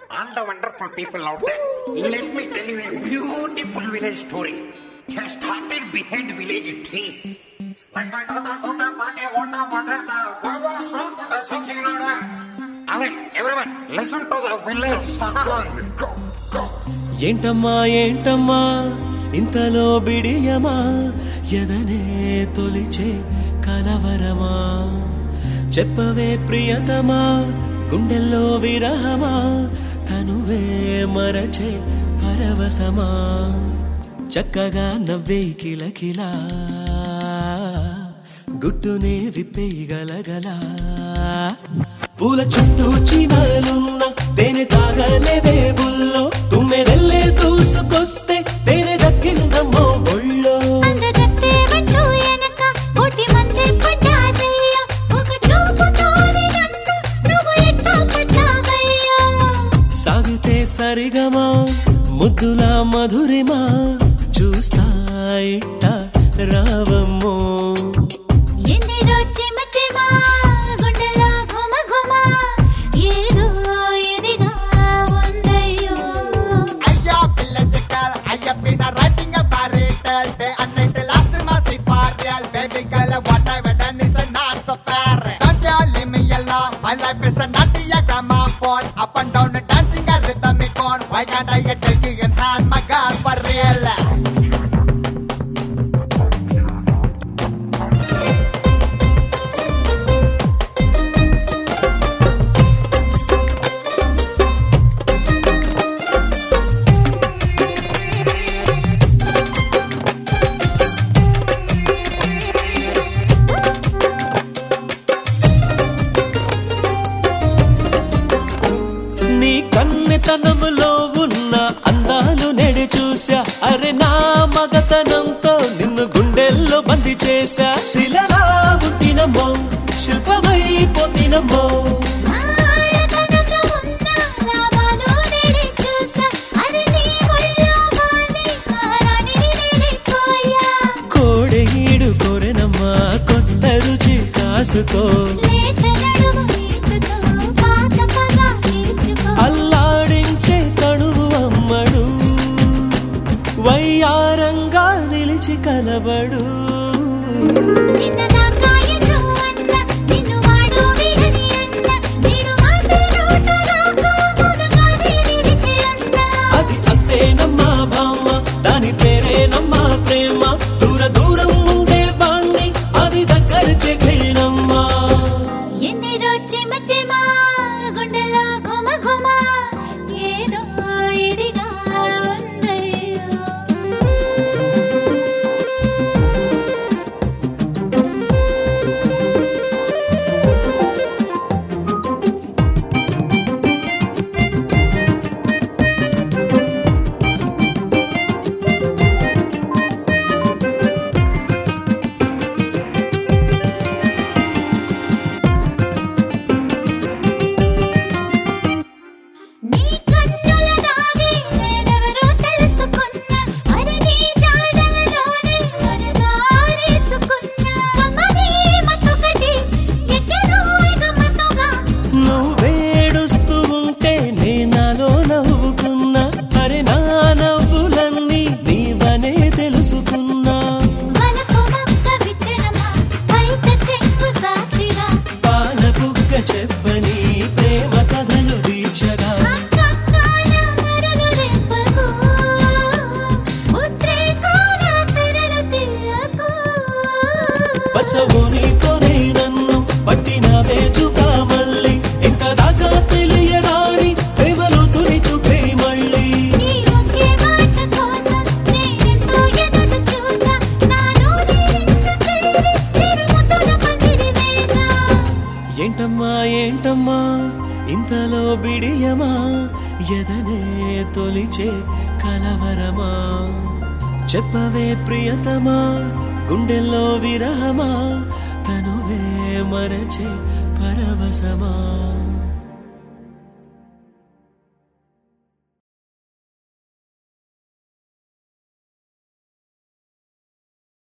all the wonderful people out there, let me tell you a beautiful village story. It started behind village trees. Alright, everyone, listen to the village song. ఏంటమ్మా ఏంటమ్మా ఇంతలో బిడియమా ఎదనే తొలిచే కలవరమా చెప్పవే ప్రియతమా గుండెల్లో విరహమా తనువే మరచే పరవశమా చక్కగా నవ్వే కిలకిలా గుట్టునే విప్పేయగలగలా పూల చుట్టూ చీమలున్న తేనె తాగలేవే బుల్లో తుమ్మెదల్లే దూసుకొస్తే తేనె దక్కిందమ్మో ఒళ్ళో అందగత్తె వెంటూ ఎనక కోటి మంది పడ్డారయ్యా. ఒక చూపుతోనే నన్ను నువ్వు ఎట్టా పట్టావయ్యా. సాగితే సరిగమా ముద్దుల మధురిమా చూస్తా ఇట్ట రావమ్మో ఎందిరో చిమ చిమ, గుండెలో ఘుమ ఘుమ, ఏదో ఇదిగా ఉందయ్యో. అయ్యా village girl, అయ్యా been a writing a fairy tale. Day and night, last my sleep for real. Baby girl, what I've done is not so fair. Don't you leave me alone. My life is a naughty gramophone. Up and down, dancing a rhythmic on. Why can't I get taking in hand, my girl, for real? నీ కన్నెతనములో ఉన్న అందాలు నెడి చూసా అరే నా మగతనంతో నిన్ను గుండెల్లో బంది చేశా శిలలా పుట్టినమ్మో శిల్పమైపోతినమ్మో ఆడతనంలో ఉన్న లాభాలు నేనే చూసా. అరే నీ ఒళ్ళో వాలి, మహారాణిని నేనైపోయా. కోడేడు కోరెనమ్మా కొత్త రుచి కాసుకో లేత నడుము ఈటుతో పాత పగ తీర్చుకో. అల్లాడించే తణువు అమ్మడు వయ్యారంగా నిలిచి కలబడు నిన్న దాకా ఎన్నో అన్న, నిన్ను వాడు వీడని అన్న. నేడు మాట నోట రాక మౌనంగానే నిలిచి ఉన్నా. అది అంతేనమ్మా బామ్మ దాని పేరేనమ్మా ప్రేమ దూర దూరం ఉండే బాణ్ణి అది దగ్గర చేర్చేనమ్మా ఎందిరో చిమ చిమ, గుండెలో ఘుమ ఘుమ, ఏదో ఇదిగా ఉందయ్యో. నీ కన్నుల దాగి నేనెవరో తెలుసుకున్నా అరే నీ జాడలలోనే మనసారేసుకున్నా కమ్మని మతొకటి ఎక్కడో ఎగమతుగా నువ్వేడుస్తూ ఉంటే నేనాలో నవ్వుకున్నా అరే నా నవ్వులన్నీ నీవనే తెలుసుకున్నా వలపు మొక్క విచ్చరమా బయట చెక్కు సాక్షిగా పాల బుగ్గ చెప్పని ప్రేమ కథలు దీక్షగా అంగంగాన మరలు రేపకు ఉద్రేకాల తెరలు తీయకు పచ్చవు నీతోనే నన్ను పట్టిన వేజుగా మళ్ళీ ఇంత దాకా తెలియరాని ప్రేమలో తుని చూపే మళ్ళీ నీ ఒకే మాట కోసం నేనెంతో ఎదురు చూసా నాలో నిన్ను చేరి తిరుముతుల పందిరి వేసా ఏంటమ్మా ఏంటమ్మా ఇంతలో బిడియమా ఎదనే తొలిచే కలవరమా చెప్పవే ప్రియతమా గుండెల్లో విరహమా తనువే మరచే పరవశమా